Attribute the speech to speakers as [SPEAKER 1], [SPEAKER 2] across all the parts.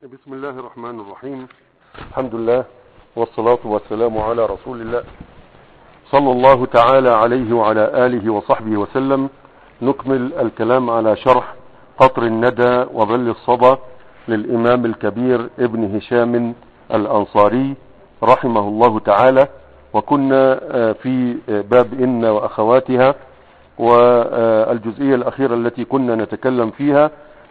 [SPEAKER 1] بسم الله الرحمن الرحيم الحمد لله والصلاة والسلام على رسول الله صلى الله تعالى عليه وعلى آله وصحبه وسلم نكمل الكلام على شرح قطر الندى وبل الصدى للإمام الكبير ابن هشام الأنصاري رحمه الله تعالى وكنا في باب إن وأخواتها والجزئية الأخيرة التي كنا نتكلم فيها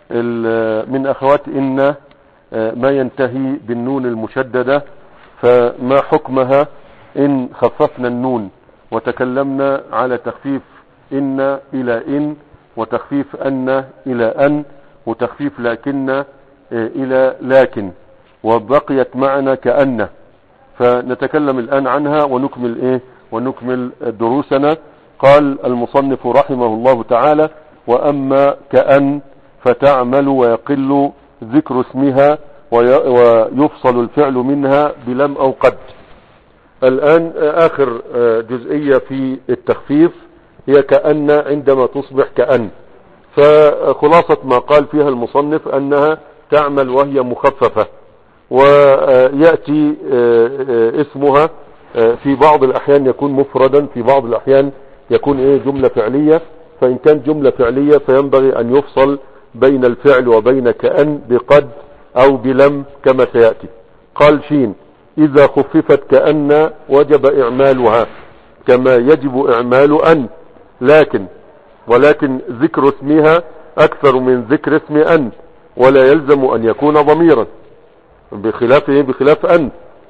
[SPEAKER 1] من أخوات إن ما ينتهي بالنون المشددة فما حكمها إن خففنا النون وتكلمنا على تخفيف إن إلى إن وتخفيف أن إلى أن وتخفيف لكن إلى لكن وبقيت معنا كأن فنتكلم الآن عنها ونكمل إيه ونكمل دروسنا قال المصنف رحمه الله تعالى وأما كأن فتعمل ويقل ذكر اسمها ويفصل الفعل منها بلم أو قد الآن آخر جزئية في التخفيف هي كأن عندما تصبح كأن فخلاصة ما قال فيها المصنف أنها تعمل وهي مخففة ويأتي اسمها في بعض الأحيان يكون مفردا في بعض الأحيان يكون ايه جملة فعلية فإن كان جملة فعلية فينبغي أن يفصل بين الفعل وبين كأن بقد أو بلم كما سيأتي قال شين إذا خففت كأن وجب إعمالها كما يجب إعمال أن لكن ولكن ذكر اسمها أكثر من ذكر اسم أن ولا يلزم أن يكون ضميرا بخلاف إيه بخلاف أن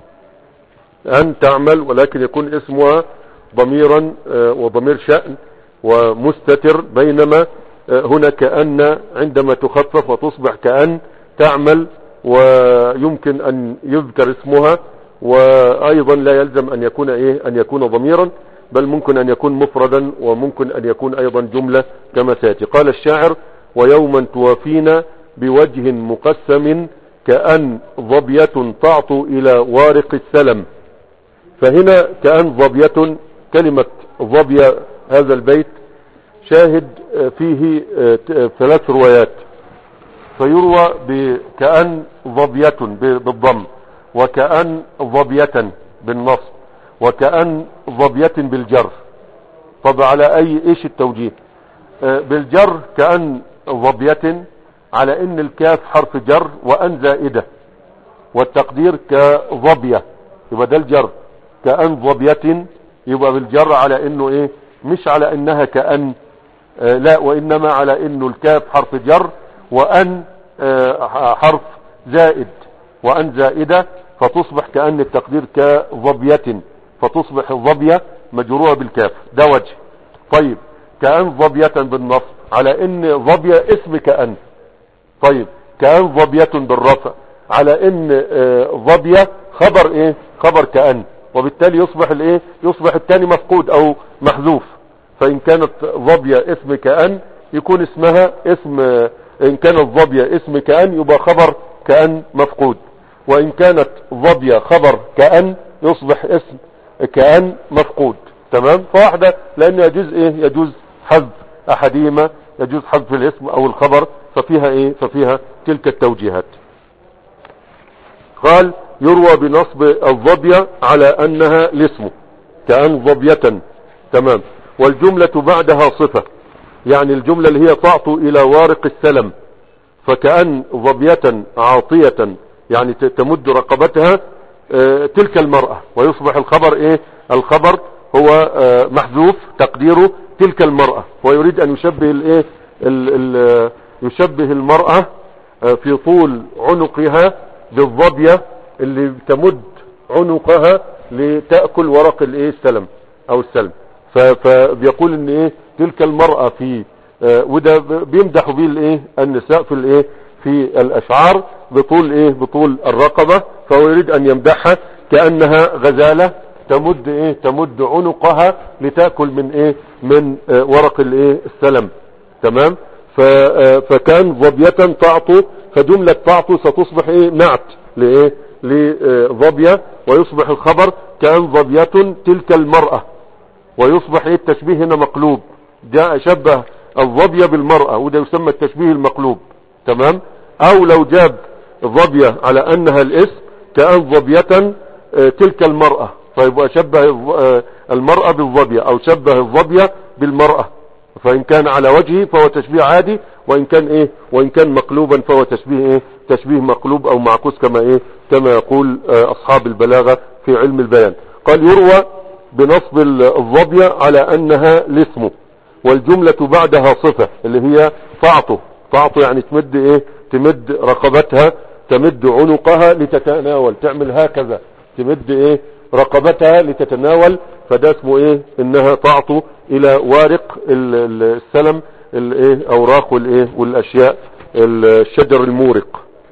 [SPEAKER 1] أن تعمل ولكن يكون اسمها ضميرا وضمير شأن ومستتر بينما هنا كأن عندما تخفف وتصبح كأن تعمل ويمكن أن يذكر اسمها وأيضا لا يلزم أن يكون إيه أن يكون ضميرا بل ممكن أن يكون مفردا وممكن أن يكون أيضا جملة كما سيأتي قال الشاعر ويوما توافينا بوجه مقسم كأن ظبية تعطو إلى وارق السلم فهنا كأن ظبية كلمة ظبية هذا البيت شاهد فيه ثلاث روايات فيروى بكأن ظبية بالضم وكأن ظبية بالنصب وكأن ظبية بالجر طب على اي ايش التوجيه بالجر كأن ظبية على ان الكاف حرف جر وان زائدة والتقدير كظبية يبقى ده الجر كأن ظبية يبقى بالجر على انه ايه مش على انها كأن آه لا وانما على انه الكاف حرف جر وان آه حرف زائد وان زائدة فتصبح كأن التقدير كظبية فتصبح الظبية مجروره بالكاف ده وجه طيب كأن ظبية بالنصب على ان ظبية اسم كأن طيب كأن ظبية بالرفع على ان آه ظبية خبر ايه خبر كأن وبالتالي يصبح الايه يصبح الثاني مفقود او محذوف فان كانت ظبية اسم كأن يكون اسمها اسم ان كانت ظبية اسم كأن يبقى خبر كأن مفقود وان كانت ظبية خبر كأن يصبح اسم كأن مفقود تمام فواحدة لان يجوز ايه يجوز حذف احدهما يجوز حذف الاسم او الخبر ففيها ايه ففيها تلك التوجيهات قال يروى بنصب الظبية على انها الاسم كأن ظبية تمام والجملة بعدها صفة يعني الجملة اللي هي تعطو الى وارق السلم فكأن ظبية عاطية يعني تمد رقبتها اه تلك المرأة ويصبح الخبر ايه الخبر هو اه محذوف تقديره تلك المرأة ويريد ان يشبه الايه ال ال يشبه المرأة اه في طول عنقها بالظبية اللي تمد عنقها لتأكل ورق الايه السلم او السلم فبيقول ان ايه تلك المرأة في آه وده بيمدح بيه الايه النساء في الايه في الاشعار بطول ايه بطول الرقبة فهو يريد ان يمدحها كأنها غزالة تمد ايه تمد عنقها لتأكل من ايه من آه ورق الايه السلم تمام فكان ظبية تعطو فجملة تعطو ستصبح ايه نعت لايه لظبية ويصبح الخبر كأن ظبية تلك المرأة ويصبح ايه التشبيه هنا مقلوب جاء شبه الظبية بالمرأة وده يسمى التشبيه المقلوب تمام او لو جاب ظبية على انها الاسم كأن ظبية آه، تلك المرأة فيبقى شبه الظ- آه، المرأة بالظبية او شبه الظبية بالمرأة فان كان على وجهه فهو تشبيه عادي وان كان ايه وان كان مقلوبا فهو تشبيه ايه تشبيه مقلوب او معكوس كما ايه كما يقول آه، اصحاب البلاغة في علم البيان قال يروى بنصب ال- الظبية على انها الاسم والجملة بعدها صفة اللي هي تعطف تعطف يعني تمد ايه تمد رقبتها تمد عنقها لتتناول تعمل هكذا تمد ايه رقبتها لتتناول فده اسمه ايه انها تعطو الى وارق ال- ال- السلم الايه اوراق والايه والاشياء الشجر المورق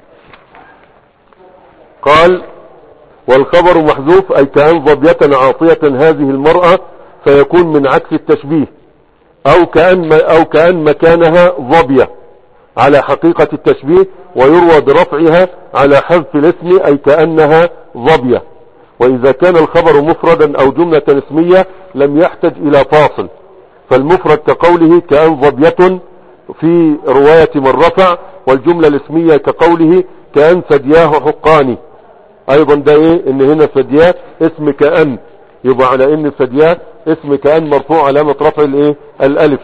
[SPEAKER 1] قال والخبر محذوف اي كأن ظبية عاطية هذه المرأة فيكون من عكس التشبيه او كأن او كأن مكانها ظبية على حقيقة التشبيه ويروى برفعها على حذف الاسم اي كأنها ظبية واذا كان الخبر مفردا او جملة اسمية لم يحتج الى فاصل فالمفرد كقوله كأن ظبية في رواية من رفع والجملة الاسمية كقوله كأن ثدياه حقاني ايضا ده ايه ان هنا ثدياه اسم كأن يبقى على ان ثدياه اسم كأن مرفوع علامة رفع الايه الالف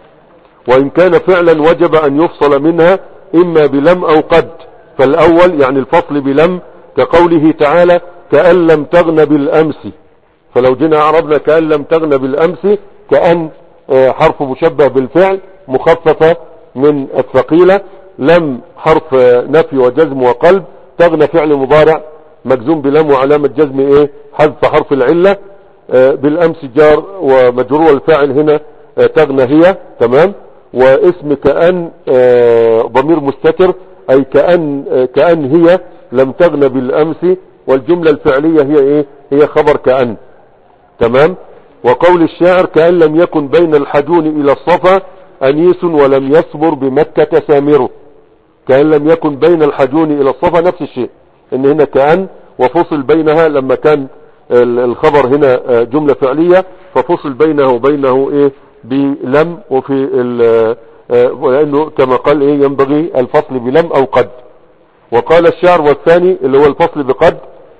[SPEAKER 1] وان كان فعلا وجب ان يفصل منها اما بلم او قد فالاول يعني الفصل بلم كقوله تعالى كأن لم تغن بالامس فلو جينا عربنا كأن لم تغن بالامس كأن آه، حرف مشبه بالفعل مخففة من الثقيلة لم حرف آه، نفي وجزم وقلب تغنى فعل مضارع مجزوم بلم وعلامة جزم ايه حذف حرف العلة آه، بالامس جار ومجرور الفاعل هنا آه، تغنى هي تمام واسم كأن آه، ضمير مستتر اي كأن آه، كأن هي لم تغنى بالامس والجملة الفعلية هي ايه هي خبر كأن تمام وقول الشاعر كأن لم يكن بين الحجون الى الصفا انيس ولم يصبر بمكة سامره كأن لم يكن بين الحجون الى الصفا نفس الشيء ان هنا كأن وفصل بينها لما كان ال- الخبر هنا آه، جملة فعلية ففصل بينه وبينه ايه بلم وفي ال- آه، لانه كما قال ايه ينبغي الفصل بلم او قد وقال الشعر والثاني اللي هو الفصل بقد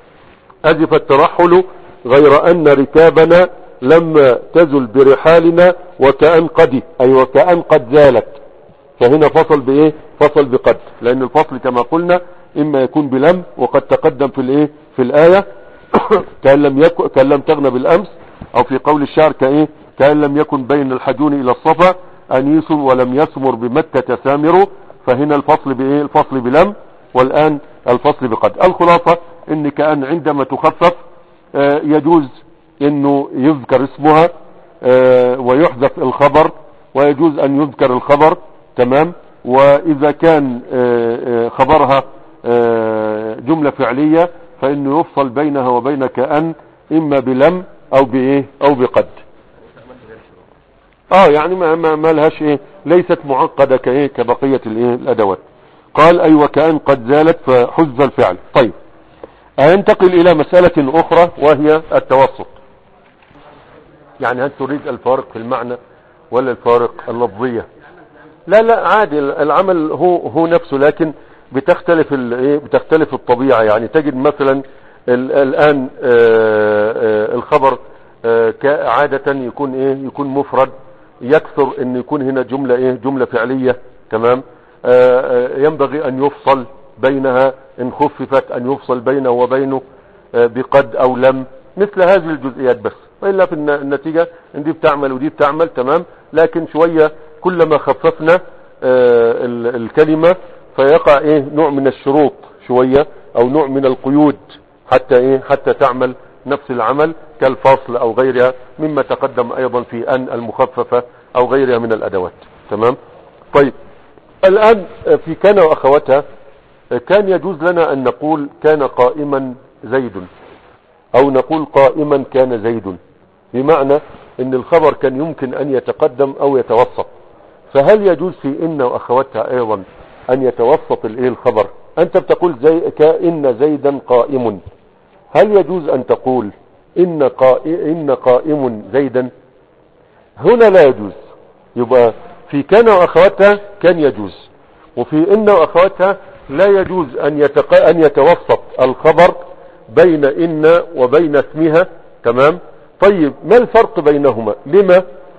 [SPEAKER 1] أزف الترحل غير أن ركابنا لما تزل برحالنا وكأن قد أي وكأن قد زالت فهنا فصل بإيه فصل بقد لأن الفصل كما قلنا إما يكون بلم وقد تقدم في الإيه في الآية كأن لم يكن كأن لم تغنى بالأمس أو في قول الشعر كإيه كأن لم يكن بين الحجون إلى الصفا أنيس ولم يسمر بمكة سامر فهنا الفصل بإيه الفصل بلم والآن الفصل بقد الخلاصة ان كأن عندما تخفف آه، يجوز انه يذكر اسمها آه، ويحذف الخبر ويجوز ان يذكر الخبر تمام واذا كان آه، آه، خبرها آه، جملة فعلية فانه يفصل بينها وبين كأن اما بلم او بايه او بقد اه يعني ما ما, ما لهاش ايه ليست معقدة كايه كبقية الايه الادوات قال اي وكأن قد زالت فحذف الفعل طيب هننتقل الى مسألة اخرى وهي التوسط يعني هل تريد الفارق في المعنى ولا الفارق اللفظية لا لا عادي العمل هو هو نفسه لكن بتختلف ال- ايه بتختلف الطبيعة يعني تجد مثلا ال- الان آه، آه، الخبر آه، كا- عادة يكون ايه يكون مفرد يكثر ان يكون هنا جملة ايه جملة فعلية تمام آه، آه، ينبغي ان يفصل بينها ان خففت ان يفصل بينه وبينه آه، بقد او لم مثل هذه الجزئيات بس والا في الن- النتيجة ان دي بتعمل ودي بتعمل تمام لكن شوية كلما خففنا آه، ال- الكلمة فيقع ايه نوع من الشروط شوية او نوع من القيود حتى ايه حتى تعمل نفس العمل كالفصل او غيرها مما تقدم ايضا في ان المخففة او غيرها من الادوات تمام طيب الان في كان واخواتها كان يجوز لنا ان نقول كان قائما زيد او نقول قائما كان زيد بمعنى ان الخبر كان يمكن ان يتقدم او يتوسط فهل يجوز في ان واخواتها ايضا ان يتوسط الايه الخبر انت بتقول زي كان زيدا قائم هل يجوز ان تقول ان قائم, إن قائم زيدا هنا لا يجوز يبقى في كان واخواتها كان يجوز وفي ان واخواتها لا يجوز ان, يتق... أن يتوسط الخبر بين ان وبين اسمها تمام طيب ما الفرق بينهما لما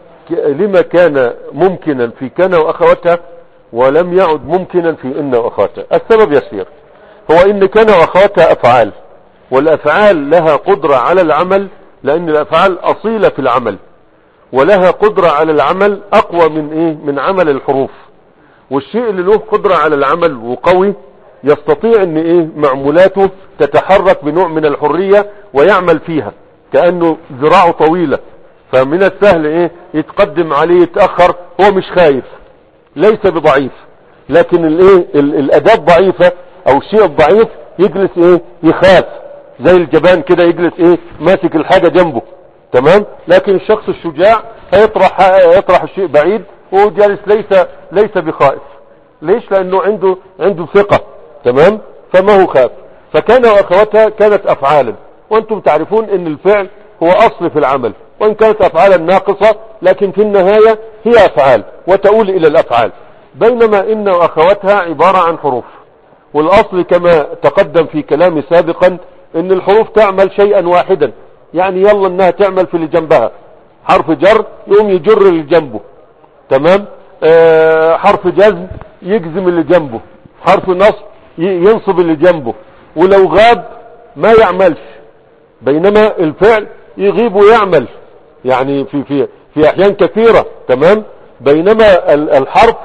[SPEAKER 1] لما كان ممكنا في كان واخواتها ولم يعد ممكنا في ان واخواتها السبب يسير هو ان كان واخواتها افعال والافعال لها قدرة على العمل لان الافعال اصيلة في العمل ولها قدرة على العمل اقوى من ايه من عمل الحروف والشيء اللي له قدرة على العمل وقوي يستطيع ان ايه معمولاته تتحرك بنوع من الحرية ويعمل فيها كأنه ذراعه طويلة فمن السهل ايه يتقدم عليه يتأخر هو مش خايف ليس بضعيف لكن الايه الاداة ضعيفة او الشيء الضعيف يجلس ايه يخاف زي الجبان كده يجلس ايه ماسك الحاجة جنبه تمام لكن الشخص الشجاع هيطرح يطرح الشيء بعيد وهو جالس ليس ليس بخائف ليش لانه عنده عنده ثقة تمام فما هو خاف فكان واخواتها كانت افعالا وانتم تعرفون ان الفعل هو اصل في العمل وان كانت افعالا ناقصة لكن في النهاية هي افعال وتؤول الى الافعال بينما ان واخواتها عبارة عن حروف والاصل كما تقدم في كلامي سابقا ان الحروف تعمل شيئا واحدا يعني يلا انها تعمل في اللي جنبها حرف جر يقوم يجر اللي جنبه تمام آه حرف جزم يجزم اللي جنبه حرف نصب ينصب اللي جنبه ولو غاب ما يعملش بينما الفعل يغيب ويعمل يعني في في في احيان كثيرة تمام بينما الحرف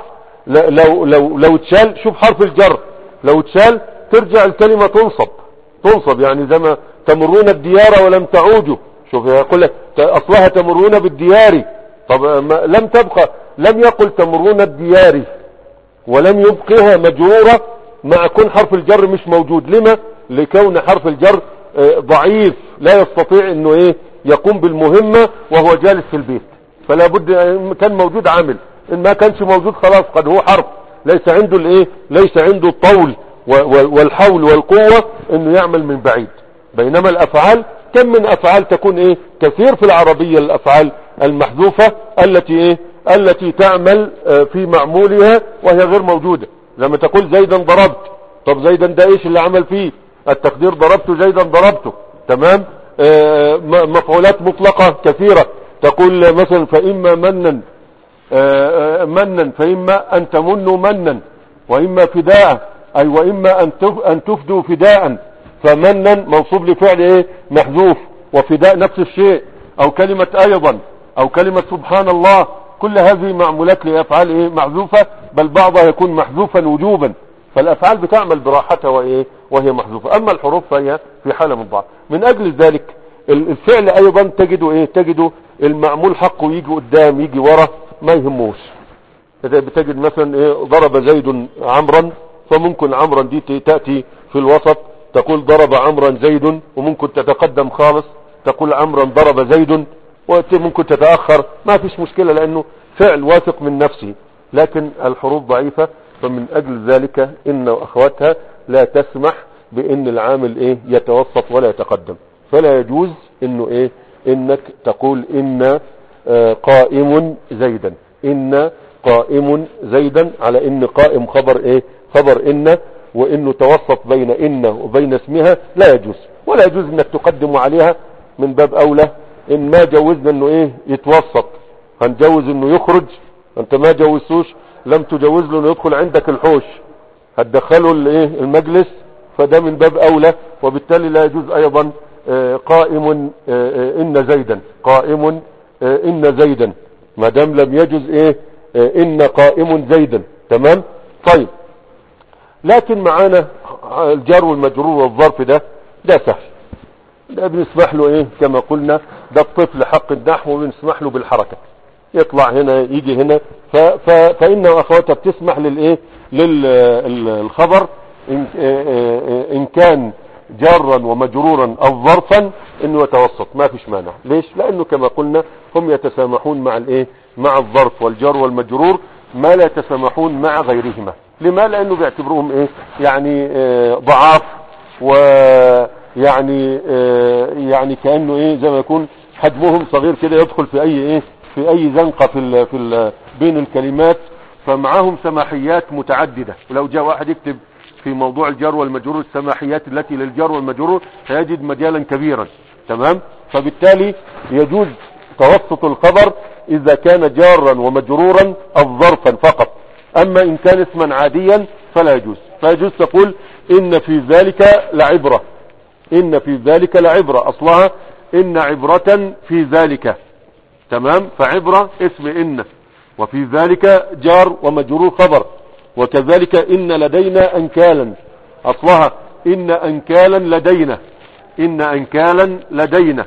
[SPEAKER 1] لو لو لو اتشال شوف حرف الجر لو اتشال ترجع الكلمة تنصب تنصب يعني زي ما تمرون الديار ولم تعودوا شوف يقول لك اصلها تمرون بالديار طب لم تبقى لم يقل تمرون الديار ولم يبقها مجرورة مع كون حرف الجر مش موجود لما لكون حرف الجر ضعيف لا يستطيع انه ايه يقوم بالمهمة وهو جالس في البيت فلا بد كان موجود عامل ان ما كانش موجود خلاص قد هو حرف ليس عنده الايه ليس عنده الطول والحول والقوة انه يعمل من بعيد بينما الافعال كم من افعال تكون ايه كثير في العربية الافعال المحذوفة التي ايه التي تعمل في معمولها وهي غير موجودة لما تقول زيدا ضربت طب زيدا ده ايش اللي عمل فيه التقدير ضربت زيدا ضربته تمام آه مفعولات مطلقة كثيرة تقول مثلا فإما منا آه منا فإما أن تمنوا منا وإما فداء أي وإما أن أن تفدوا فداء فمنا موصوب لفعل إيه محذوف وفداء نفس الشيء أو كلمة أيضا أو كلمة سبحان الله كل هذه معمولات لأفعال إيه محذوفة بل بعضها يكون محذوفا وجوبا فالافعال بتعمل براحتها وايه وهي محذوفه اما الحروف فهي في حاله من ضعف من اجل ذلك الفعل ايضا تجده ايه تجده المعمول حقه يجي قدام يجي ورا ما يهموش بتجد مثلا ايه ضرب زيد عمرا فممكن عمرا دي تاتي في الوسط تقول ضرب عمرا زيد وممكن تتقدم خالص تقول عمرا ضرب زيد وممكن تتاخر ما فيش مشكله لانه فعل واثق من نفسه لكن الحروف ضعيفه فمن اجل ذلك ان اخواتها لا تسمح بان العامل ايه يتوسط ولا يتقدم فلا يجوز انه ايه انك تقول ان آه قائم زيدا ان قائم زيدا على ان قائم خبر ايه خبر ان وانه توسط بين ان وبين اسمها لا يجوز ولا يجوز انك تقدم عليها من باب اولى ان ما جوزنا انه ايه يتوسط هنجوز انه يخرج انت ما جوزتوش لم تجوز له انه يدخل عندك الحوش هتدخله الايه المجلس فده من باب اولى وبالتالي لا يجوز ايضا قائم ان زيدا قائم ان زيدا ما دام لم يجوز ايه ان قائم زيدا تمام طيب لكن معانا الجار والمجرور والظرف ده ده سهل ده بنسمح له ايه كما قلنا ده الطفل حق النحو وبنسمح له بالحركه يطلع هنا يجي هنا ف ف فإن أخواتها بتسمح للإيه للخبر إن, إن كان جارا ومجرورا أو ظرفا إنه يتوسط ما فيش مانع ليش لأنه كما قلنا هم يتسامحون مع الإيه مع الظرف والجار والمجرور ما لا يتسامحون مع غيرهما لما لأنه بيعتبروهم إيه يعني آه ضعاف ويعني آه يعني كأنه إيه زي ما يكون حجمهم صغير كده يدخل في أي إيه في اي زنقة في ال في ال بين الكلمات فمعاهم سماحيات متعددة ولو جاء واحد يكتب في موضوع الجار والمجرور السماحيات التي للجار والمجرور سيجد مجالا كبيرا تمام فبالتالي يجوز توسط الخبر اذا كان جارا ومجرورا او ظرفا فقط اما ان كان اسما عاديا فلا يجوز فيجوز تقول ان في ذلك لعبرة ان في ذلك لعبرة اصلها ان عبرة في ذلك تمام فعبرة اسم ان وفي ذلك جار ومجرور خبر وكذلك ان لدينا انكالا اصلها ان انكالا لدينا ان انكالا لدينا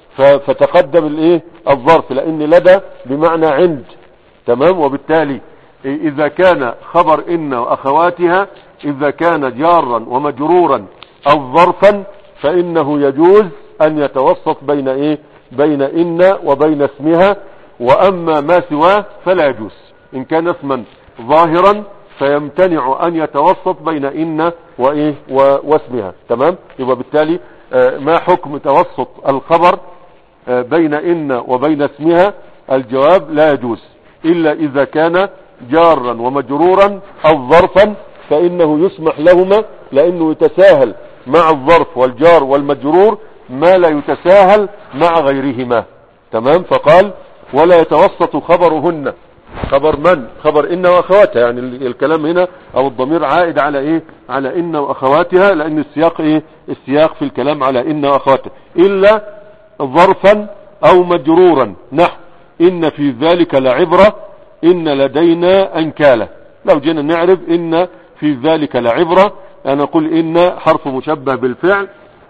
[SPEAKER 1] فتقدم الايه الظرف لان لدى بمعنى عند تمام وبالتالي اذا كان خبر ان واخواتها اذا كان جارا ومجرورا او ظرفا فانه يجوز ان يتوسط بين ايه بين ان وبين اسمها واما ما سواه فلا يجوز ان كان اسما ظاهرا فيمتنع ان يتوسط بين ان وايه واسمها تمام يبقى بالتالي آه، ما حكم توسط الخبر آه، بين ان وبين اسمها الجواب لا يجوز الا اذا كان جارا ومجرورا او ظرفا فانه يسمح لهما لانه يتساهل مع الظرف والجار والمجرور ما لا يتساهل مع غيرهما تمام فقال ولا يتوسط خبرهن خبر من خبر ان واخواتها يعني الكلام هنا او الضمير عائد على ايه على ان واخواتها لان السياق ايه السياق في الكلام على ان واخواتها الا ظرفا او مجرورا نحو ان في ذلك لعبرة ان لدينا انكالة لو جينا نعرف ان في ذلك لعبرة انا اقول ان حرف مشبه بالفعل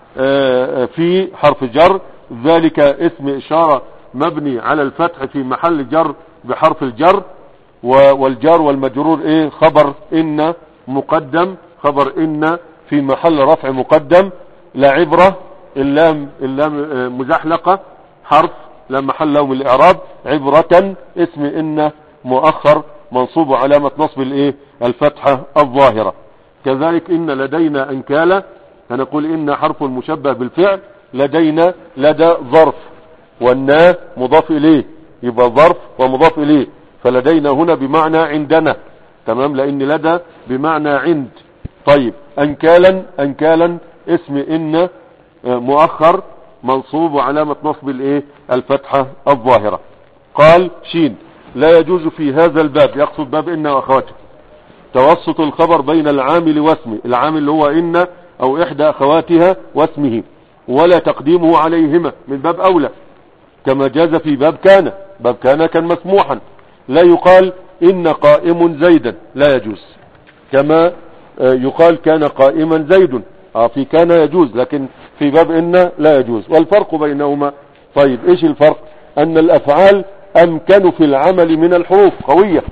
[SPEAKER 1] آه، في حرف جر ذلك اسم اشارة مبني على الفتح في محل جر بحرف الجر والجار والمجرور ايه خبر ان مقدم خبر ان في محل رفع مقدم لا عبرة اللام, اللام آه، مزحلقة حرف لا محل له من الاعراب عبرة اسم ان مؤخر منصوب علامة نصب الايه الفتحة الظاهرة كذلك ان لدينا انكالا هنقول ان حرف مشبه بالفعل لدينا لدى ظرف والنا مضاف اليه يبقى ظرف ومضاف اليه فلدينا هنا بمعنى عندنا تمام لان لدى بمعنى عند طيب انكالا انكالا اسم ان آه، مؤخر منصوب وعلامة نصب الايه الفتحة الظاهرة قال شين لا يجوز في هذا الباب يقصد باب ان واخواته توسط الخبر بين العامل واسمه العامل اللي هو ان او احدى اخواتها واسمه ولا تقديمه عليهما من باب اولى كما جاز في باب كان باب كان كان مسموحا لا يقال ان قائم زيدا لا يجوز كما آه، يقال كان قائما زيد اه في كان يجوز لكن في باب ان لا يجوز والفرق بينهما طيب ايش الفرق ان الافعال امكن في العمل من الحروف قوية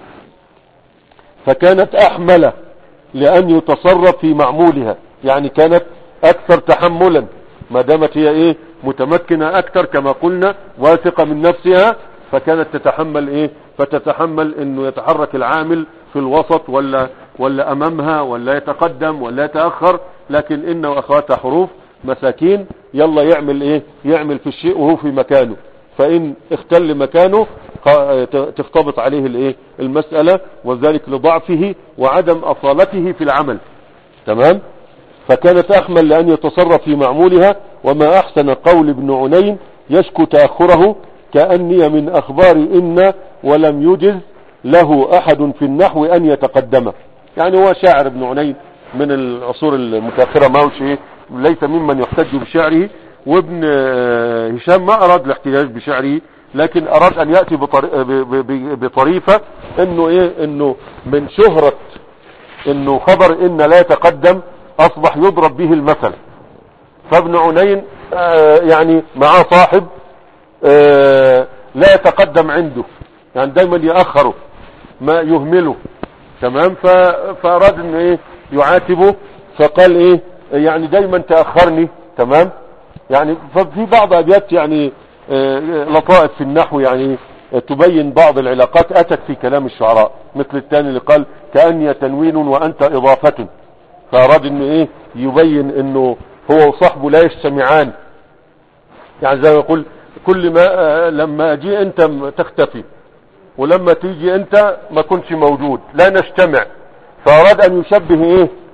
[SPEAKER 1] فكانت احمل لان يتصرف في معمولها يعني كانت اكثر تحملا ما دامت هي ايه متمكنة اكثر كما قلنا واثقة من نفسها فكانت تتحمل ايه فتتحمل انه يتحرك العامل في الوسط ولا ولا امامها ولا يتقدم ولا يتأخر لكن ان واخواتها حروف مساكين يلا يعمل ايه يعمل في الشيء وهو في مكانه فان اختل مكانه تختبط عليه الايه المسألة وذلك لضعفه وعدم اصالته في العمل تمام فكانت احمل لان يتصرف في معمولها وما احسن قول ابن عنين يشكو تأخره كأني من اخبار ان ولم يجز له احد في النحو ان يتقدم يعني هو شاعر ابن عنين من العصور المتأخرة ما هو شيء ليس ممن يحتج بشعره وابن هشام ما اراد الاحتجاج بشعره لكن اراد ان يأتي بطريفة انه ايه انه من شهرة انه خبر ان لا يتقدم اصبح يضرب به المثل فابن عنين آه يعني معاه صاحب آه لا يتقدم عنده يعني دايما يأخره ما يهمله تمام فاراد انه ايه يعاتبه فقال ايه يعني دايما تأخرني تمام يعني ففي بعض ابيات يعني آه لطائف في النحو يعني تبين بعض العلاقات اتت في كلام الشعراء مثل الثاني اللي قال كأني تنوين وانت اضافة فاراد انه ايه يبين انه هو وصاحبه لا يجتمعان يعني زي ما يقول كل ما آه لما اجي انت تختفي ولما تيجي انت ما كنتش موجود لا نجتمع فاراد ان يشبه ايه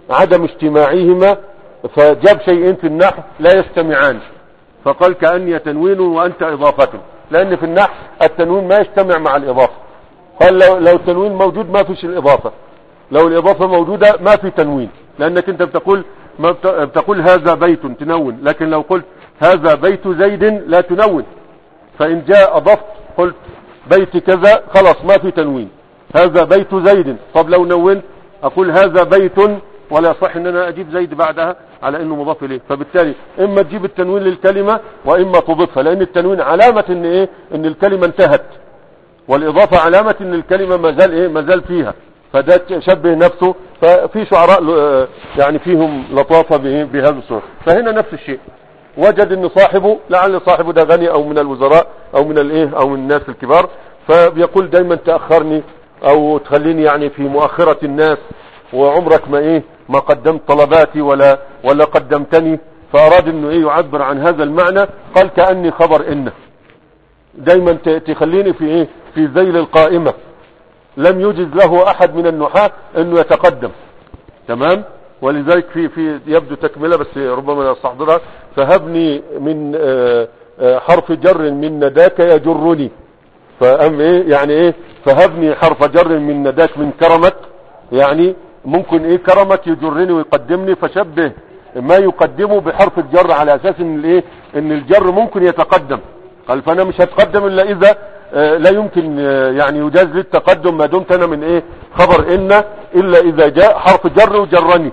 [SPEAKER 1] عدم اجتماعهما فجاب شيئين في النحو لا يجتمعان فقال كأني تنوين وأنت إضافة لأن في النحو التنوين ما يجتمع مع الإضافة قال لو, لو التنوين موجود ما فيش الإضافة لو الإضافة موجودة ما في تنوين لأنك أنت بتقول ما بتقول هذا بيت تنون لكن لو قلت هذا بيت زيد لا تنون فإن جاء أضفت قلت بيت كذا خلاص ما في تنوين هذا بيت زيد طب لو نونت أقول هذا بيت ولا يصح ان انا اجيب زيد بعدها على انه مضاف اليه فبالتالي اما تجيب التنوين للكلمة واما تضيفها لان التنوين علامة ان ايه ان الكلمة انتهت والاضافة علامة ان الكلمة ما زال ايه ما زال فيها فده شبه نفسه ففي شعراء يعني فيهم لطافة بهذا الصورة فهنا نفس الشيء وجد ان صاحبه لعل صاحبه ده غني او من الوزراء او من الايه او من الناس الكبار فبيقول دايما تأخرني او تخليني يعني في مؤخرة الناس وعمرك ما ايه ما قدمت طلباتي ولا ولا قدمتني فاراد انه ايه يعبر عن هذا المعنى قال كأني خبر انه دايما تخليني في ايه في ذيل القائمة لم يجز له احد من النحاة انه يتقدم تمام ولذلك في في يبدو تكملة بس ربما استحضرها فهبني من آه، آه، حرف جر من نداك يجرني فأم ايه يعني ايه فهبني حرف جر من نداك من كرمك يعني ممكن ايه كرمك يجرني ويقدمني فشبه ما يقدمه بحرف الجر على اساس ان الايه ان الجر ممكن يتقدم قال فانا مش هتقدم الا اذا آه، لا يمكن آه، يعني يجاز لي التقدم ما دمت انا من ايه خبر ان الا اذا جاء حرف جر وجرني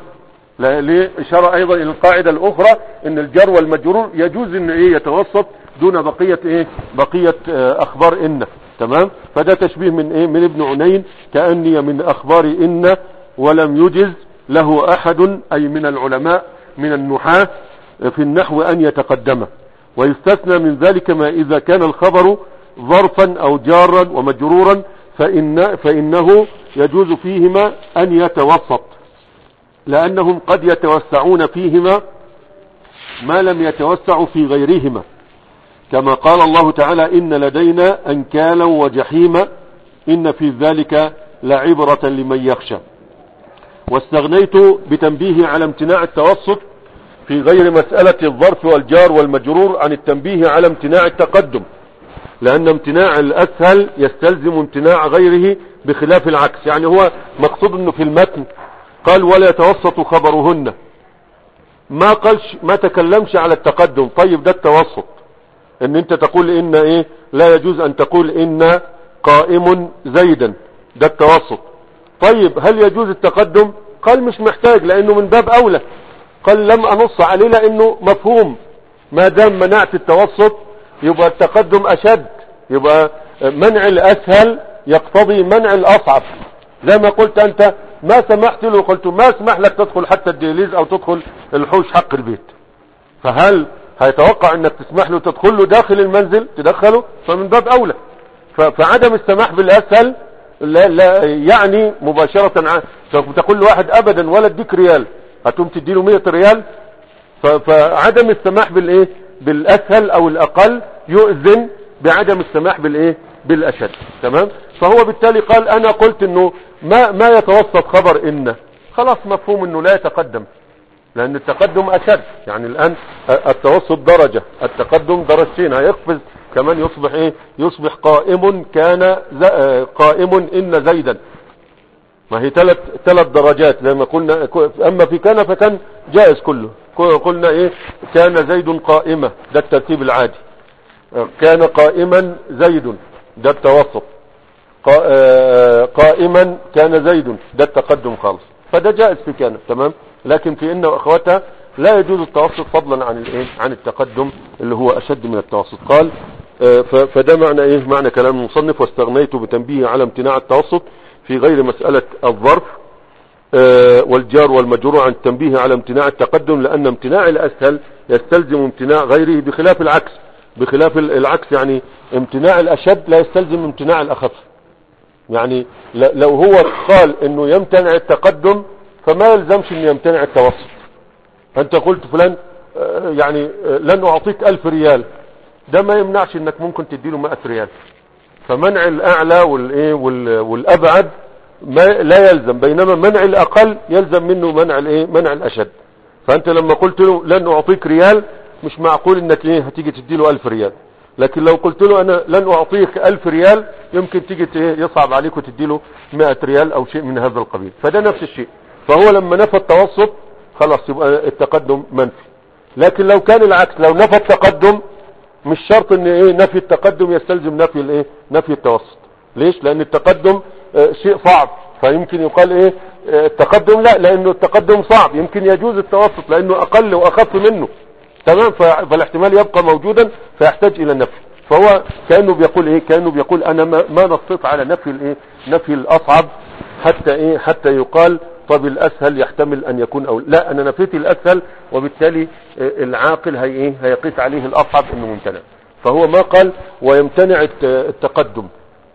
[SPEAKER 1] لإشارة ايضا الى القاعدة الاخرى ان الجر والمجرور يجوز ان ايه يتوسط دون بقية ايه بقية آه، اخبار ان تمام فده تشبيه من ايه من ابن عنين كأني من اخبار ان ولم يجز له احد اي من العلماء من النحاة في النحو ان يتقدمه ويستثنى من ذلك ما اذا كان الخبر ظرفا او جارا ومجرورا فإن فإنه يجوز فيهما أن يتوسط لأنهم قد يتوسعون فيهما ما لم يتوسعوا في غيرهما كما قال الله تعالى إن لدينا أنكالا وجحيما إن في ذلك لعبرة لمن يخشى واستغنيت بتنبيه على امتناع التوسط في غير مسألة الظرف والجار والمجرور عن التنبيه على امتناع التقدم لأن امتناع الأسهل يستلزم امتناع غيره بخلاف العكس يعني هو مقصود انه في المتن قال ولا يتوسط خبرهن ما قالش ما تكلمش على التقدم طيب ده التوسط ان انت تقول ان ايه لا يجوز ان تقول ان قائم زيدا ده التوسط طيب هل يجوز التقدم قال مش محتاج لانه من باب اولى قال لم انص عليه لانه مفهوم ما دام منعت التوسط يبقى التقدم اشد يبقى منع الاسهل يقتضي منع الاصعب زي ما قلت انت ما سمحت له قلت ما اسمح لك تدخل حتى الديليز او تدخل الحوش حق البيت فهل هيتوقع انك تسمح له تدخل له داخل المنزل تدخله فمن باب اولى فعدم السماح بالاسهل لا, لا يعني مباشرة تقول لواحد ابدا ولا اديك ريال هتقوم تديله 100 ريال فعدم السماح بالايه بالاسهل او الاقل يؤذن بعدم السماح بالايه بالاشد تمام فهو بالتالي قال انا قلت انه ما ما يتوسط خبر ان خلاص مفهوم انه لا يتقدم لان التقدم اشد يعني الان التوسط درجة التقدم درجتين هيقفز كمان يصبح ايه يصبح قائم كان قائم ان زيدا ما هي ثلاث ثلاث درجات لما قلنا اما في كان فكان جائز كله قلنا ايه كان زيد قائمة ده الترتيب العادي كان قائما زيد ده التوسط آه، قائما كان زيد ده التقدم خالص فده جائز في كان تمام لكن في ان واخواتها لا يجوز التوسط فضلا عن الايه عن التقدم اللي هو اشد من التوسط قال آه، فده معنى ايه معنى كلام المصنف واستغنيت بتنبيه على امتناع التوسط في غير مسألة الظرف آه، والجار والمجرور عن التنبيه على امتناع التقدم لان امتناع الاسهل يستلزم امتناع غيره بخلاف العكس بخلاف العكس يعني امتناع الاشد لا يستلزم امتناع الاخف يعني لو هو قال انه يمتنع التقدم فما يلزمش انه يمتنع التوسط انت قلت فلان آه، يعني آه، لن اعطيك الف ريال ده ما يمنعش انك ممكن تديله مئة ريال فمنع الاعلى والايه والابعد ما لا يلزم بينما منع الاقل يلزم منه منع الايه منع الاشد فانت لما قلت له لن اعطيك ريال مش معقول انك ايه هتيجي تدي له 1000 ريال لكن لو قلت له انا لن اعطيك 1000 ريال يمكن تيجي ت- إيه يصعب عليك وتدي له 100 ريال او شيء من هذا القبيل فده نفس الشيء فهو لما نفى التوسط خلاص يبقى التقدم منفي لكن لو كان العكس لو نفى التقدم مش شرط ان ايه نفي التقدم يستلزم نفي الايه نفي التوسط ليش لان التقدم آه، شيء صعب فيمكن يقال ايه آه، التقدم لا لانه التقدم صعب يمكن يجوز التوسط لانه اقل واخف منه تمام ف- فالاحتمال يبقى موجودا فيحتاج الى النفي فهو كانه بيقول ايه كانه بيقول انا ما, ما نصيت على نفي الايه نفي الاصعب حتى ايه حتى يقال طب الاسهل يحتمل ان يكون او لا انا نفيت الاسهل وبالتالي آه، العاقل هي ايه هيقيس عليه الاصعب انه ممتنع فهو ما قال ويمتنع الت- التقدم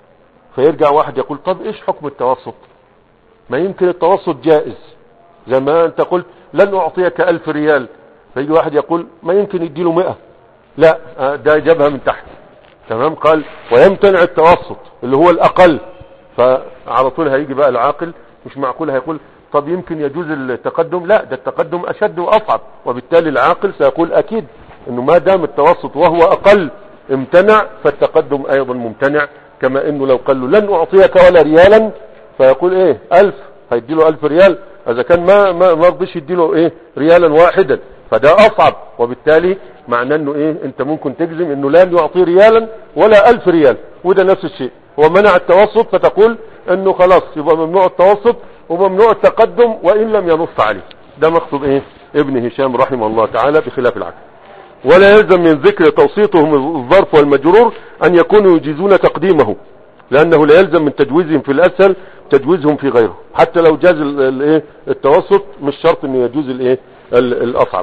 [SPEAKER 1] فيرجع واحد يقول طب ايش حكم التوسط ما يمكن التوسط جائز زي ما انت قلت لن اعطيك الف ريال فيجي واحد يقول ما يمكن يديله مئة لا آه، ده جابها من تحت تمام قال ويمتنع التوسط اللي هو الاقل فعلى طول هيجي بقى العاقل مش معقول هيقول طب يمكن يجوز التقدم لا ده التقدم اشد واصعب وبالتالي العاقل سيقول اكيد انه ما دام التوسط وهو اقل امتنع فالتقدم ايضا ممتنع كما انه لو قال له لن اعطيك ولا ريالا فيقول ايه الف هيديله الف ريال اذا كان ما ما ما رضيش يديله ايه ريالا واحدا فده اصعب وبالتالي معناه انه ايه انت ممكن تجزم انه لا يعطي ريالا ولا الف ريال وده نفس الشيء هو منع التوسط فتقول انه خلاص يبقى ممنوع التوسط وممنوع التقدم وان لم ينص عليه ده مقصود ايه ابن هشام رحمه الله تعالى بخلاف العكس ولا يلزم من ذكر توسيطهم الظرف والمجرور ان يكونوا يجيزون تقديمه لانه لا يلزم من تجويزهم في الاسهل تجويزهم في غيره حتى لو جاز ال- الايه التوسط مش شرط انه يجوز الايه ال- الاصعب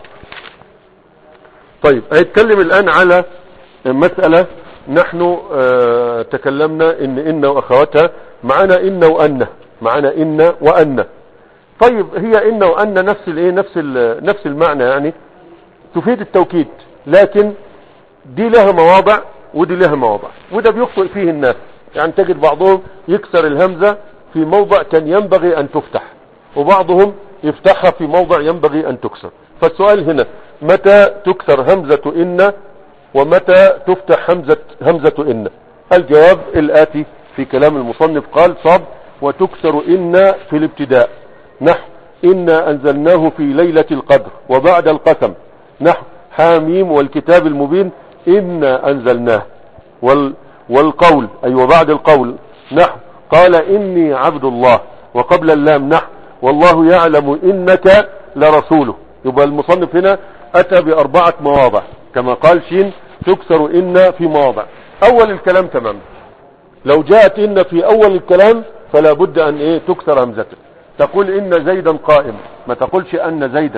[SPEAKER 1] طيب هيتكلم الان على مسألة نحن آه، تكلمنا ان ان واخواتها معنا ان وان معنا ان وان طيب هي ان وان نفس الايه نفس ال- نفس المعنى يعني تفيد التوكيد لكن دي لها مواضع ودي لها مواضع وده بيخطئ فيه الناس يعني تجد بعضهم يكسر الهمزة في موضع كان ينبغي ان تفتح وبعضهم يفتحها في موضع ينبغي ان تكسر فالسؤال هنا متى تكسر همزة ان ومتى تفتح همزة, همزة ان الجواب الاتي في كلام المصنف قال صب وتكسر ان في الابتداء نحو إنا أنزلناه في ليلة القدر وبعد القسم نحو حاميم والكتاب المبين إنا أنزلناه وال والقول أي أيوة وبعد القول نحو قال إني عبد الله وقبل اللام نحو والله يعلم إنك لرسوله يبقى المصنف هنا أتى بأربعة مواضع كما قال شين تكسر إن في مواضع أول الكلام تمام لو جاءت إن في أول الكلام فلا بد أن إيه تكسر همزته تقول إن زيدا قائم ما تقولش أن زيدا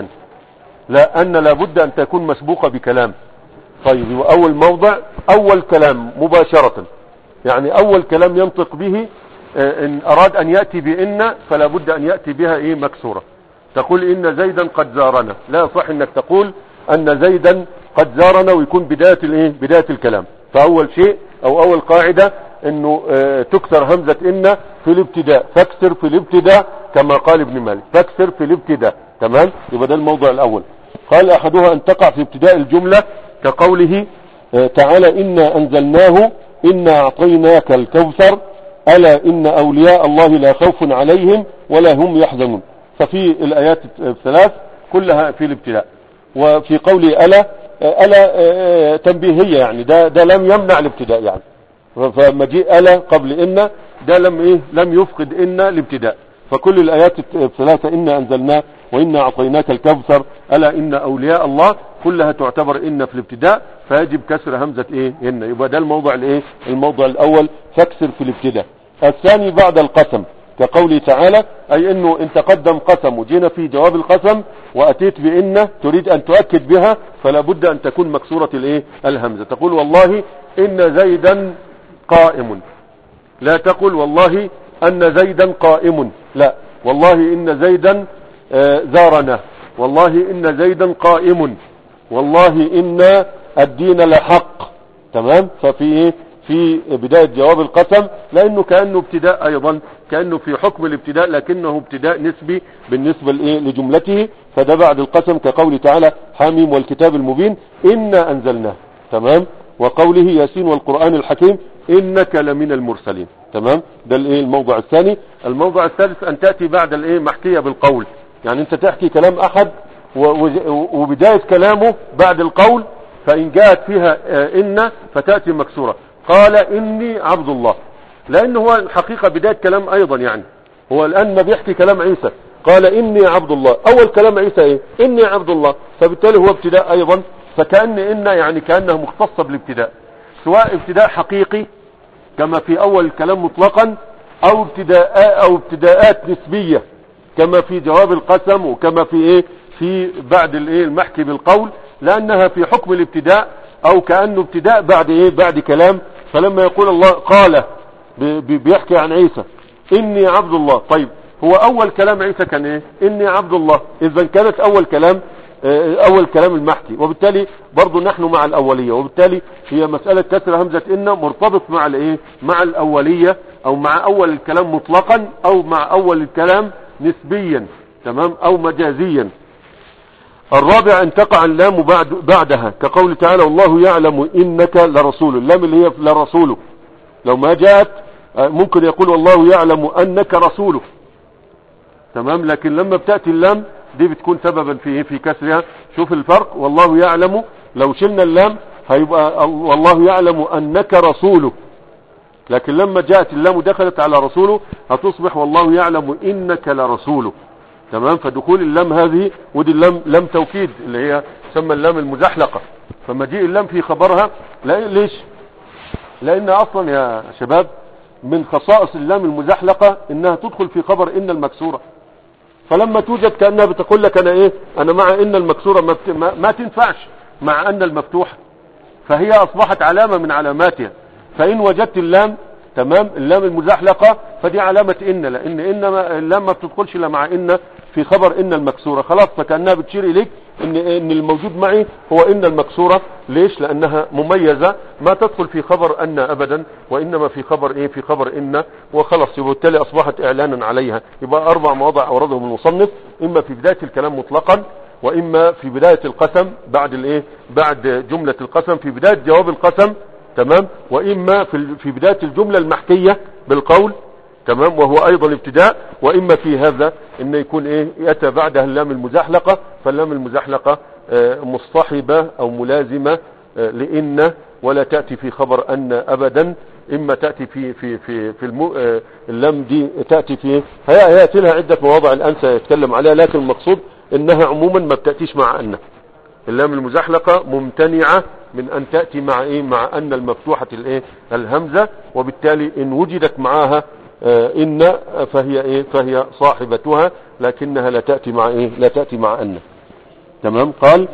[SPEAKER 1] لا أن لابد أن تكون مسبوقة بكلام طيب يبقى أول موضع أول كلام مباشرة يعني أول كلام ينطق به آه، إن أراد أن يأتي بإن فلا بد أن يأتي بها إيه مكسورة تقول إن زيدا قد زارنا لا صح إنك تقول أن زيدا قد زارنا ويكون بداية الإيه بداية الكلام فأول شيء أو أول قاعدة إنه آه، تكسر همزة إن في الابتداء فاكسر في الابتداء كما قال ابن مالك فاكسر في الابتداء تمام يبقى ده الموضع الأول قال أحدها أن تقع في ابتداء الجملة كقوله آه، تعالى إنا أنزلناه إنا أعطيناك الكوثر ألا إن أولياء الله لا خوف عليهم ولا هم يحزنون ففي الآيات الثلاث كلها في الابتداء وفي قوله ألا آه، ألا آه، تنبيهية يعني ده, ده لم يمنع الابتداء يعني فمجيء ألا قبل إن ده لم إيه لم يفقد إن الابتداء فكل الآيات الثلاثة إنا أنزلناه وإنا أعطيناك الكوثر ألا إن أولياء الله كلها تعتبر إن في الابتداء فيجب كسر همزة إيه إن يبقى ده الموضع الإيه الموضع الأول فاكسر في الابتداء الثاني بعد القسم كقوله تعالى أي أنه إن تقدم قسم وجينا في جواب القسم وأتيت بإن تريد أن تؤكد بها فلا بد أن تكون مكسورة الإيه الهمزة تقول والله إن زيدا قائم لا تقل والله أن زيدا قائم لا والله إن زيدا آه، زارنا والله إن زيدا قائم والله إن الدين لحق تمام ففي إيه؟ في بداية جواب القسم لانه كأنه ابتداء ايضا كأنه في حكم الابتداء لكنه ابتداء نسبي بالنسبة لإيه لجملته فده بعد القسم كقول تعالى حاميم والكتاب المبين إنا أنزلناه تمام وقوله ياسين والقرآن الحكيم إنك لمن المرسلين تمام ده الايه الموضع الثاني الموضع الثالث ان تأتي بعد الايه محكية بالقول يعني انت تحكي كلام احد وبداية كلامه بعد القول فان جاءت فيها ان فتأتي مكسورة قال اني عبد الله لان هو الحقيقة بداية كلام ايضا يعني هو الان ما بيحكي كلام عيسى قال اني عبد الله اول كلام عيسى ايه اني عبد الله فبالتالي هو ابتداء ايضا فكأن ان يعني كأنها مختصة بالابتداء سواء ابتداء حقيقي كما في اول الكلام مطلقا او ابتداء او ابتداءات نسبية كما في جواب القسم وكما في ايه في بعد الايه المحكي بالقول لانها في حكم الابتداء او كأنه ابتداء بعد ايه بعد كلام فلما يقول الله قال بيحكي عن عيسى اني عبد الله طيب هو اول كلام عيسى كان ايه اني عبد الله اذا كانت اول كلام آه، اول كلام المحكي وبالتالي برضو نحن مع الاولية وبالتالي هي مسألة كسر همزة ان مرتبط مع الايه مع الاولية او مع اول الكلام مطلقا او مع اول الكلام نسبيا تمام او مجازيا الرابع ان تقع اللام بعد بعدها كقول تعالى والله يعلم انك لرسول اللام اللي هي لرسوله لو ما جاءت آه، ممكن يقول والله يعلم انك رسوله تمام لكن لما بتأتي اللام دي بتكون سببا في في كسرها شوف الفرق والله يعلم لو شلنا اللام هيبقى والله يعلم انك رسوله لكن لما جاءت اللام دخلت على رسوله هتصبح والله يعلم انك لرسوله تمام فدخول اللام هذه ودي اللام لام توكيد اللي هي تسمى اللام المزحلقة فمجيء اللام في خبرها لا ليش لان اصلا يا شباب من خصائص اللام المزحلقة انها تدخل في خبر ان المكسورة فلما توجد كأنها بتقول لك انا ايه انا مع ان المكسورة ما, بت... ما, ما تنفعش مع ان المفتوحة فهي اصبحت علامة من علاماتها فان وجدت اللام تمام اللام المزحلقة فدي علامة ان لان ان اللام ما بتدخلش الا مع ان في خبر ان المكسورة خلاص فكأنها بتشير اليك ان, إن الموجود معي هو ان المكسورة ليش لانها مميزة ما تدخل في خبر ان ابدا وانما في خبر ايه في خبر ان وخلاص وبالتالي اصبحت اعلانا عليها يبقى اربع مواضع اوردهم المصنف اما في بداية الكلام مطلقا واما في بداية القسم بعد الايه بعد جملة القسم في بداية جواب القسم تمام واما في في بداية الجملة المحكية بالقول تمام وهو ايضا ابتداء واما في هذا ان يكون ايه ياتى بعدها اللام المزحلقة فاللام المزحلقة آه، مصطحبة او ملازمة آه، لان ولا تأتي في خبر ان ابدا اما تأتي في في في في المو آه، اللام دي تأتي في هي هياتي لها عدة مواضع الان سيتكلم عليها لكن المقصود انها عموما ما بتأتيش مع ان اللام المزحلقة ممتنعة من ان تأتي مع ايه مع ان المفتوحة الايه الهمزة وبالتالي ان وجدت معاها آه، ان فهي ايه فهي صاحبتها لكنها لا تأتي مع ايه لا تأتي مع ان تمام قال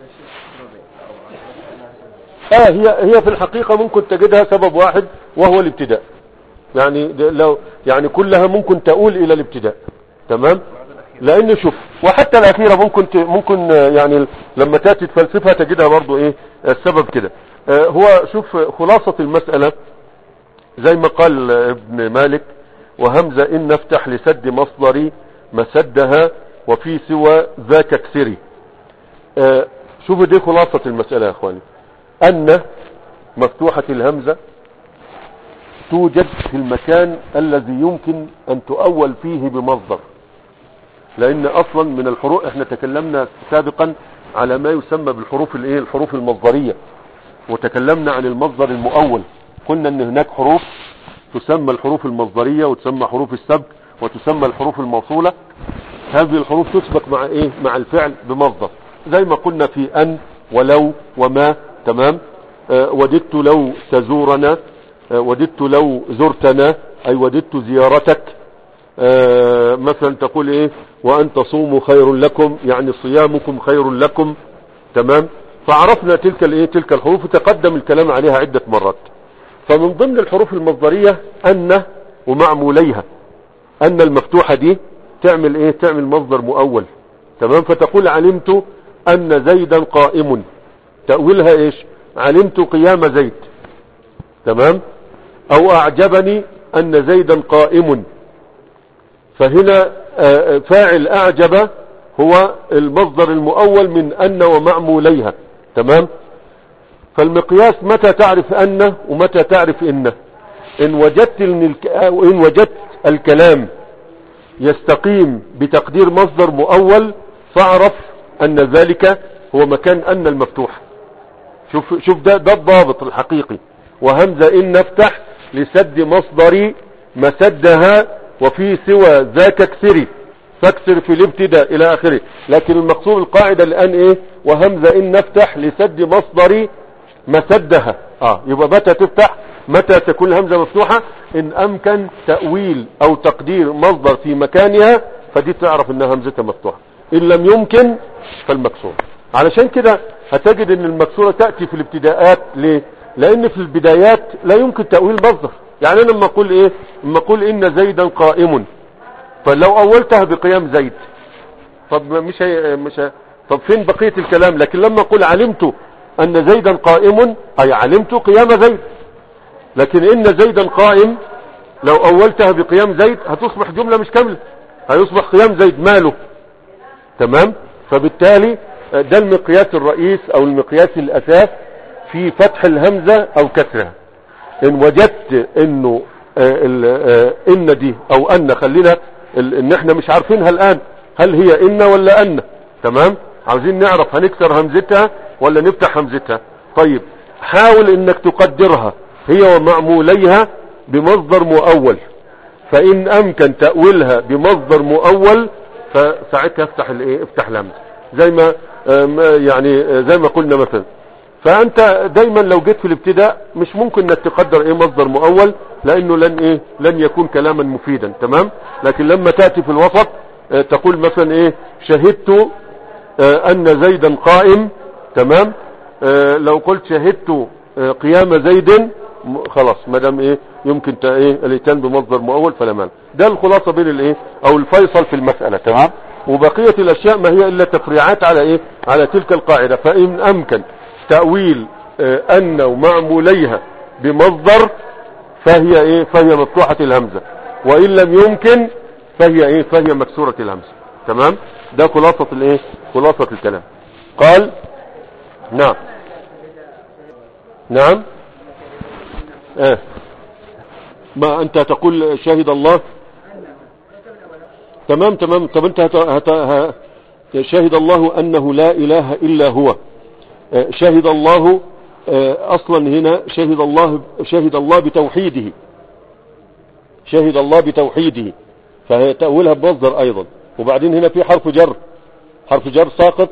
[SPEAKER 1] اه هي هي في الحقيقة ممكن تجدها سبب واحد وهو الابتداء يعني لو يعني كلها ممكن تؤول الى الابتداء تمام لان شوف وحتى الاخيرة ممكن ممكن يعني لما تاتي تفلسفها تجدها برضو ايه السبب كده آه، هو شوف خلاصة المسألة زي ما قال ابن مالك وهمزة ان نفتح لسد مصدري مسدها وفي سوى ذاك اكسري آه، شوفوا دي خلاصة المسألة يا اخواني ان مفتوحة الهمزة توجد في المكان الذي يمكن ان تؤول فيه بمصدر لان اصلا من الحروف احنا تكلمنا سابقا على ما يسمى بالحروف الايه الحروف المصدرية وتكلمنا عن المصدر المؤول قلنا ان هناك حروف تسمى الحروف المصدرية وتسمى حروف السبك وتسمى الحروف الموصولة هذه الحروف تسبق مع ايه مع الفعل بمصدر زي ما قلنا في ان ولو وما تمام آه وددت لو تزورنا آه وددت لو زرتنا اي وددت زيارتك آه مثلا تقول ايه وان تصوموا خير لكم يعني صيامكم خير لكم تمام فعرفنا تلك الايه تلك الحروف وتقدم الكلام عليها عدة مرات فمن ضمن الحروف المصدرية ان ومعموليها ان المفتوحة دي تعمل ايه تعمل مصدر مؤول تمام فتقول علمت ان زيدا قائم تأويلها ايش علمت قيام زيد تمام او اعجبني ان زيدا قائم فهنا آه، فاعل اعجب هو المصدر المؤول من ان ومعموليها تمام فالمقياس متى تعرف ان ومتى تعرف ان ان وجدت ان ان وجدت الكلام يستقيم بتقدير مصدر مؤول فاعرف ان ذلك هو مكان ان المفتوح شوف شوف ده ده الضابط الحقيقي وهمزه ان نفتح لسد مصدر مسدها وفي سوى ذاك اكسري فاكسر في الابتداء الى اخره لكن المقصود القاعدة الان ايه وهمزة ان نفتح لسد مصدر مسدها اه يبقى متى تفتح متى تكون الهمزة مفتوحة ان امكن تأويل او تقدير مصدر في مكانها فدي تعرف انها همزتها مفتوحة ان لم يمكن فالمكسور علشان كده هتجد ان المكسورة تأتي في الابتداءات ليه لان في البدايات لا يمكن تأويل مصدر يعني انا لما اقول ايه لما اقول ان زيدا قائم فلو اولتها بقيام زيد طب مش هي مش هي طب فين بقية الكلام لكن لما اقول علمت ان زيدا قائم اي علمت قيام زيد لكن ان زيدا قائم لو اولتها بقيام زيد هتصبح جملة مش كاملة هيصبح قيام زيد ماله تمام فبالتالي ده المقياس الرئيس او المقياس الاساس في فتح الهمزة او كسرها ان وجدت انه ان دي او ان خلينا ان احنا مش عارفينها الان هل هي ان ولا ان تمام عاوزين نعرف هنكسر همزتها ولا نفتح همزتها طيب حاول انك تقدرها هي ومعموليها بمصدر مؤول فان امكن تأويلها بمصدر مؤول فساعتها افتح الايه افتح الهمزه زي ما يعني زي ما قلنا مثلا فانت دايما لو جيت في الابتداء مش ممكن انك تقدر ايه مصدر مؤول لانه لن ايه لن يكون كلاما مفيدا تمام لكن لما تأتي في الوسط اه تقول مثلا ايه شهدت اه ان زيدا قائم تمام اه لو قلت شهدت قيام زيد خلاص ما دام ايه يمكن ايه الاتيان بمصدر مؤول فلا مانع ده الخلاصه بين الايه او الفيصل في المساله تمام وبقيه الاشياء ما هي الا تفريعات على ايه على تلك القاعده فان امكن تأويل أن ومعموليها بمصدر فهي إيه فهي مفتوحة الهمزة وإن لم يمكن فهي إيه فهي مكسورة الهمزة تمام ده خلاصة الإيه خلاصة الكلام قال نعم نعم ايه ما انت تقول شهد الله تمام تمام طب انت هت... هت... شهد الله انه لا اله الا هو شهد الله اصلا هنا شهد الله شهد الله بتوحيده شهد الله بتوحيده فهي تأولها بمصدر ايضا وبعدين هنا في حرف جر حرف جر ساقط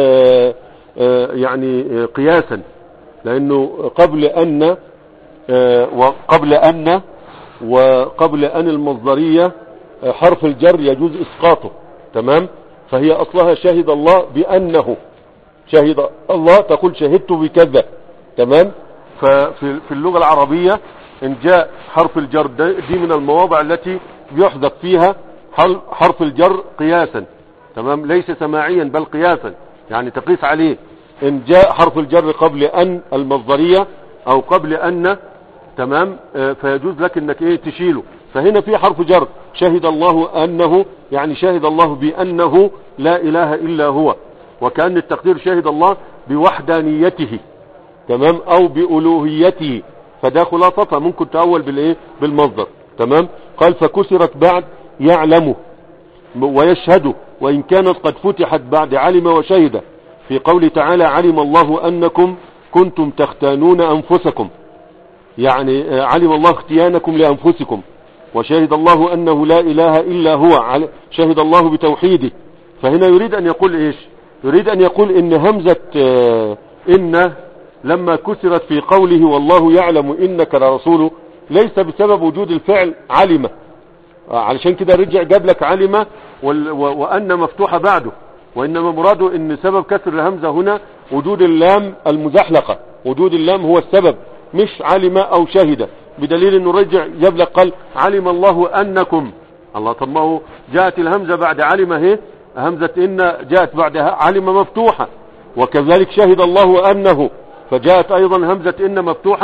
[SPEAKER 1] يعني قياسا لانه قبل ان وقبل ان وقبل ان المصدرية حرف الجر يجوز اسقاطه تمام فهي اصلها شهد الله بانه شهد الله تقول شهدت بكذا تمام ففي في اللغة العربية ان جاء حرف الجر دي من المواضع التي يحذف فيها حرف الجر قياسا تمام ليس سماعيا بل قياسا يعني تقيس عليه ان جاء حرف الجر قبل ان المصدرية او قبل ان تمام فيجوز لك انك ايه تشيله فهنا في حرف جر شهد الله انه يعني شهد الله بانه لا اله الا هو وكأن التقدير شهد الله بوحدانيته تمام او بألوهيته فده خلاصتها ممكن تأول بالايه بالمصدر تمام قال فكسرت بعد يعلم ويشهد وإن كانت قد فتحت بعد علم وشهد في قول تعالى علم الله أنكم كنتم تختانون أنفسكم يعني علم الله اختيانكم لأنفسكم وشهد الله أنه لا إله إلا هو شهد الله بتوحيده فهنا يريد أن يقول إيش يريد أن يقول إن همزة إن لما كسرت في قوله والله يعلم إنك لرسوله ليس بسبب وجود الفعل علم علشان كده رجع جاب لك علم وأن مفتوحة بعده وإنما مراده إن سبب كسر الهمزة هنا وجود اللام المزحلقة وجود اللام هو السبب مش علم أو شهد بدليل إنه رجع جاب لك قال علم الله أنكم الله طب ما هو جاءت الهمزة بعد علم هي همزة إن جاءت بعدها علم مفتوحة وكذلك شهد الله أنه فجاءت أيضا همزة إن مفتوحة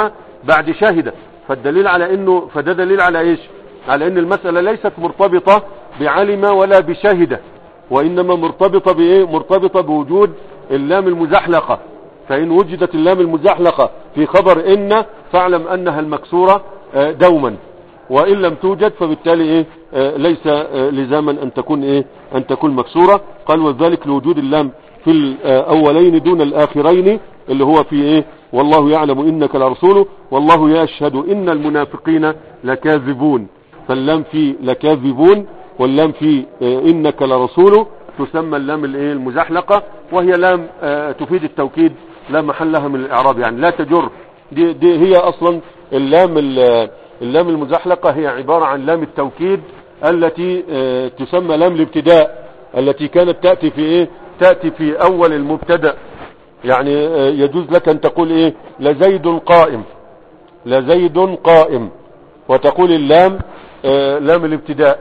[SPEAKER 1] بعد شهد فالدليل على انه فده دليل على ايش على ان المسألة ليست مرتبطة بعلم ولا بشهد وانما مرتبطة بايه مرتبطة بوجود اللام المزحلقة فان وجدت اللام المزحلقة في خبر ان فاعلم انها المكسورة آه، دوما وان لم توجد فبالتالي ايه آه، ليس آه، لزاما ان تكون ايه ان تكون مكسورة قال وذلك لوجود اللام في الاولين دون الاخرين اللي هو في ايه والله يعلم انك لرسوله والله يشهد ان المنافقين لكاذبون فاللام في لكاذبون واللام في آه، انك لرسوله تسمى اللام الايه المزحلقة وهي لام آه، تفيد التوكيد لا محل لها من الاعراب يعني لا تجر دي, دي هي اصلا اللام ال- اللام المزحلقة هي عبارة عن لام التوكيد التي آه، تسمى لام الابتداء التي كانت تأتي في ايه تأتي في اول المبتدأ يعني آه، يجوز لك ان تقول ايه لزيد قائم لزيد قائم وتقول اللام آه، لام الابتداء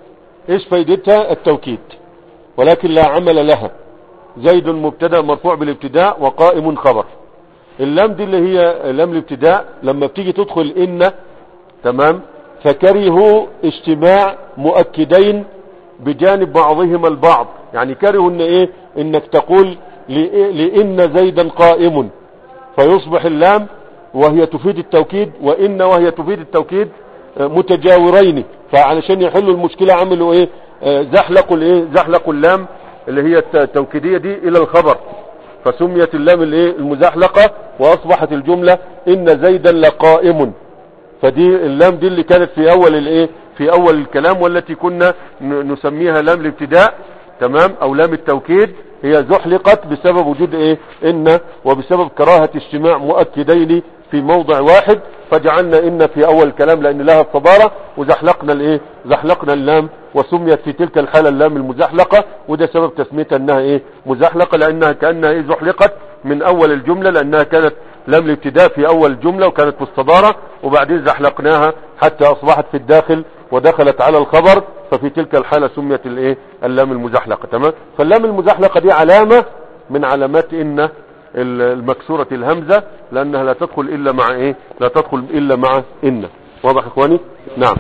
[SPEAKER 1] ايش فايدتها التوكيد ولكن لا عمل لها زيد مبتدا مرفوع بالابتداء وقائم خبر اللام دي اللي هي لام الابتداء لما بتيجي تدخل ان تمام فكرهوا اجتماع مؤكدين بجانب بعضهما البعض يعني كرهوا ان ايه انك تقول لإيه- لان زيدا قائم فيصبح اللام وهي تفيد التوكيد وان وهي تفيد التوكيد آه، متجاورين فعلشان يحلوا المشكلة عملوا ايه آه، زحلقوا الايه زحلقوا اللام اللي هي الت- التوكيدية دي الى الخبر فسميت اللام الايه المزحلقة واصبحت الجملة ان زيدا لقائم فدي اللام دي اللي كانت في اول الايه في اول الكلام والتي كنا ن- نسميها لام الابتداء تمام او لام التوكيد هي زحلقت بسبب وجود ايه ان وبسبب كراهة اجتماع مؤكدين في موضع واحد فجعلنا ان في اول الكلام لان لها الصدارة وزحلقنا الايه زحلقنا اللام وسميت في تلك الحالة اللام المزحلقة وده سبب تسميتها انها ايه مزحلقة لانها كأنها ايه زحلقت من اول الجملة لانها كانت لام الابتداء في اول الجملة وكانت في الصدارة وبعدين زحلقناها حتى اصبحت في الداخل ودخلت على الخبر ففي تلك الحالة سميت الايه اللام المزحلقة تمام فاللام المزحلقة دي علامة من علامات ان المكسورة الهمزة لانها لا تدخل الا مع ايه لا تدخل الا مع ان واضح يا اخواني نعم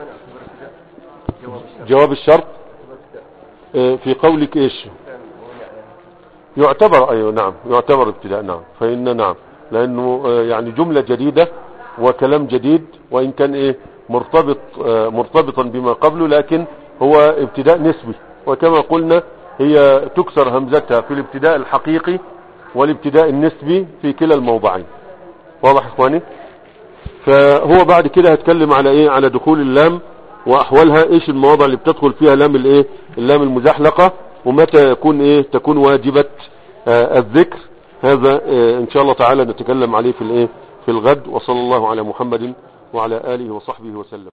[SPEAKER 1] جواب الشرط آه، في قولك ايش يعتبر ايوه نعم يعتبر ابتداء نعم فان نعم لانه آه، يعني جملة جديدة وكلام جديد وان كان ايه مرتبط آه، مرتبطا بما قبله لكن هو ابتداء نسبي وكما قلنا هي تكسر همزتها في الابتداء الحقيقي والابتداء النسبي في كلا الموضعين واضح يا اخواني فهو بعد كده هتكلم على ايه على دخول اللام واحوالها ايش المواضع اللي بتدخل فيها لام الايه اللام المزحلقة ومتى يكون ايه تكون واجبة آه الذكر هذا آه ان شاء الله تعالى نتكلم عليه في الايه في الغد وصلى الله على محمد وعلى اله وصحبه وسلم